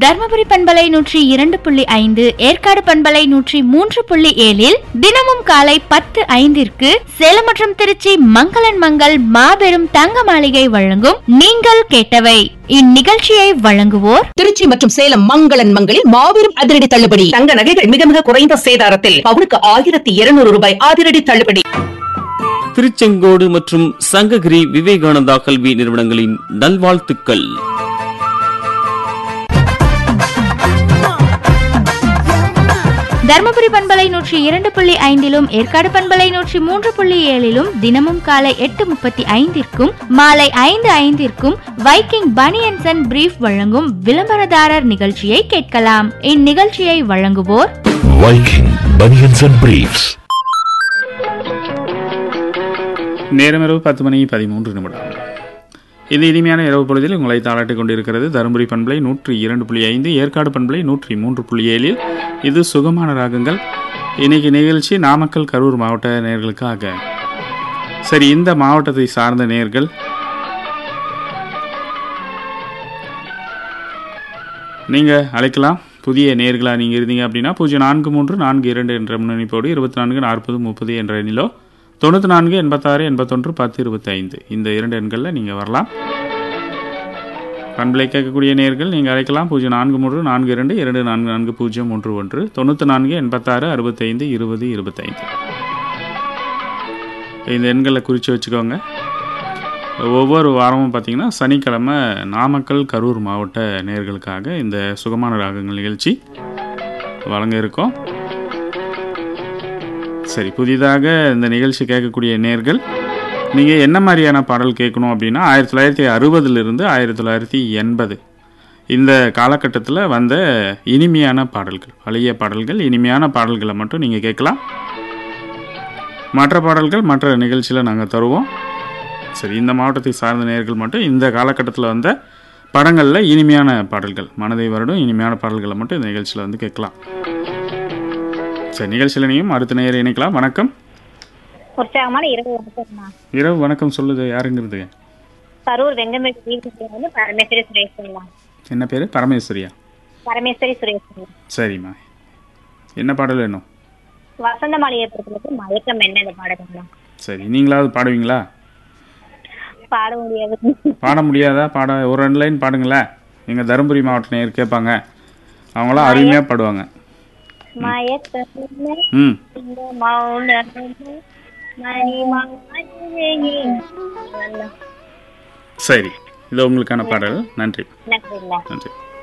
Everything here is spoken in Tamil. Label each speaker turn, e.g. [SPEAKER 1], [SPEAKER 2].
[SPEAKER 1] தர்மபுரி பண்பலை நூற்றி இரண்டு புள்ளி ஐந்து ஏற்காடு பண்பலை நூற்றி மூன்று புள்ளி ஏழில் தினமும் காலை பத்து ஐந்திற்கு சேலம் மற்றும் திருச்சி மங்களன் மங்கள் மாபெரும் தங்க மாளிகை வழங்கும் நீங்கள் கேட்டவை இந்நிகழ்ச்சியை வழங்குவோர்
[SPEAKER 2] திருச்சி மற்றும் சேலம் மங்களன் மங்களில் மாபெரும் அதிரடி தள்ளுபடி தங்க நகைகள் மிக மிக குறைந்த சேதாரத்தில் பவுனுக்கு ஆயிரத்தி இருநூறு ரூபாய் அதிரடி தள்ளுபடி
[SPEAKER 3] திருச்செங்கோடு மற்றும் சங்ககிரி விவேகானந்தா கல்வி நிறுவனங்களின் நல்வாழ்த்துக்கள்
[SPEAKER 1] தர்மபுரி பண்பலை நூற்றி இரண்டு புள்ளி ஐந்திலும் ஏற்காடு பண்பலை நூற்றி மூன்று புள்ளி ஏழிலும் தினமும் காலை எட்டு முப்பத்தி ஐந்திற்கும் மாலை ஐந்து ஐந்திற்கும் வைக்கிங் பனியன்சன் அண்ட் பிரீஃப் வழங்கும் விளம்பரதாரர் நிகழ்ச்சியை கேட்கலாம் இந்நிகழ்ச்சியை வழங்குவோர்
[SPEAKER 4] Viking Bunions and Briefs.
[SPEAKER 5] நேரம் இரவு பத்து மணி பதிமூன்று நிமிடம் இது இனிமையான இரவு பொழுதில் உங்களை தாளாட்டிக் கொண்டிருக்கிறது தருமபுரி பண்பலை நூற்றி இரண்டு புள்ளி ஐந்து ஏற்காடு பண்பலை நூற்றி மூன்று புள்ளி ஏழில் இது சுகமான ராகங்கள் இன்னைக்கு நிகழ்ச்சி நாமக்கல் கரூர் மாவட்ட நேர்களுக்காக சரி இந்த மாவட்டத்தை சார்ந்த நேர்கள் நீங்கள் அழைக்கலாம் புதிய நேர்களாக நீங்கள் இருந்தீங்க அப்படின்னா பூஜ்ஜியம் நான்கு மூன்று நான்கு இரண்டு என்ற முன்னணிப்போடு இருபத்தி நான்கு நாற்பது முப்பது என்ற எண்ணிலோ தொண்ணூற்றி நான்கு எண்பத்தாறு எண்பத்தொன்று பத்து இருபத்தி ஐந்து இந்த இரண்டு எண்களில் நீங்கள் வரலாம் பண்பலை கேட்கக்கூடிய நேர்கள் நீங்கள் அழைக்கலாம் பூஜ்ஜியம் நான்கு மூன்று நான்கு இரண்டு இரண்டு நான்கு நான்கு பூஜ்ஜியம் ஒன்று ஒன்று தொண்ணூற்றி நான்கு எண்பத்தாறு அறுபத்தைந்து இருபது இருபத்தைந்து இந்த எண்களை குறித்து வச்சுக்கோங்க ஒவ்வொரு வாரமும் பார்த்தீங்கன்னா சனிக்கிழமை நாமக்கல் கரூர் மாவட்ட நேர்களுக்காக இந்த சுகமான ராகங்கள் நிகழ்ச்சி வழங்க இருக்கோம் சரி புதிதாக இந்த நிகழ்ச்சி கேட்கக்கூடிய நேர்கள் நீங்கள் என்ன மாதிரியான பாடல் கேட்கணும் அப்படின்னா ஆயிரத்தி தொள்ளாயிரத்தி அறுபதுலேருந்து ஆயிரத்தி தொள்ளாயிரத்தி எண்பது இந்த காலகட்டத்தில் வந்த இனிமையான பாடல்கள் பழைய பாடல்கள் இனிமையான பாடல்களை மட்டும் நீங்கள் கேட்கலாம் மற்ற பாடல்கள் மற்ற நிகழ்ச்சியில் நாங்கள் தருவோம் சரி இந்த மாவட்டத்தை சார்ந்த நேர்கள் மட்டும் இந்த காலகட்டத்தில் வந்த படங்களில் இனிமையான பாடல்கள் மனதை வருடம் இனிமையான பாடல்களை மட்டும் இந்த நிகழ்ச்சியில் வந்து கேட்கலாம் சரி நிகழ்ச்சியில் நீயும் அடுத்த நேரம் இணைக்கலாம் வணக்கம்
[SPEAKER 6] உற்சாகமான இரவு வணக்கம்மா
[SPEAKER 5] இரவு வணக்கம் சொல்லுது யாருங்கிறது
[SPEAKER 6] கரூர் வெங்கமேடு வீட்டு வந்து பரமேஸ்வரி சுரேஷ்ங்களா
[SPEAKER 5] என்ன பேர் பரமேஸ்வரியா
[SPEAKER 6] பரமேஸ்வரி சுரேஷ்ங்களா
[SPEAKER 5] சரிம்மா என்ன பாடல் வேணும்
[SPEAKER 6] வசந்த மாளிகை பொறுத்தவரைக்கும் மயக்கம் என்ன இந்த பாடல்களா
[SPEAKER 5] சரி நீங்களாவது பாடுவீங்களா
[SPEAKER 6] பாட முடியாது
[SPEAKER 5] பாட முடியாதா பாட ஒரு ரெண்டு லைன் பாடுங்களேன் எங்கள் தருமபுரி மாவட்ட நேர் கேட்பாங்க அவங்களாம் அருமையாக பாடுவாங்க
[SPEAKER 6] மயக்கம் என்ன
[SPEAKER 5] ம்
[SPEAKER 6] இந்த மௌனம் என்ன? மணி மாளிகையே.
[SPEAKER 5] சரி இது உங்களுக்கான பாடல் நன்றி
[SPEAKER 6] நன்றிங்களா
[SPEAKER 5] நன்றி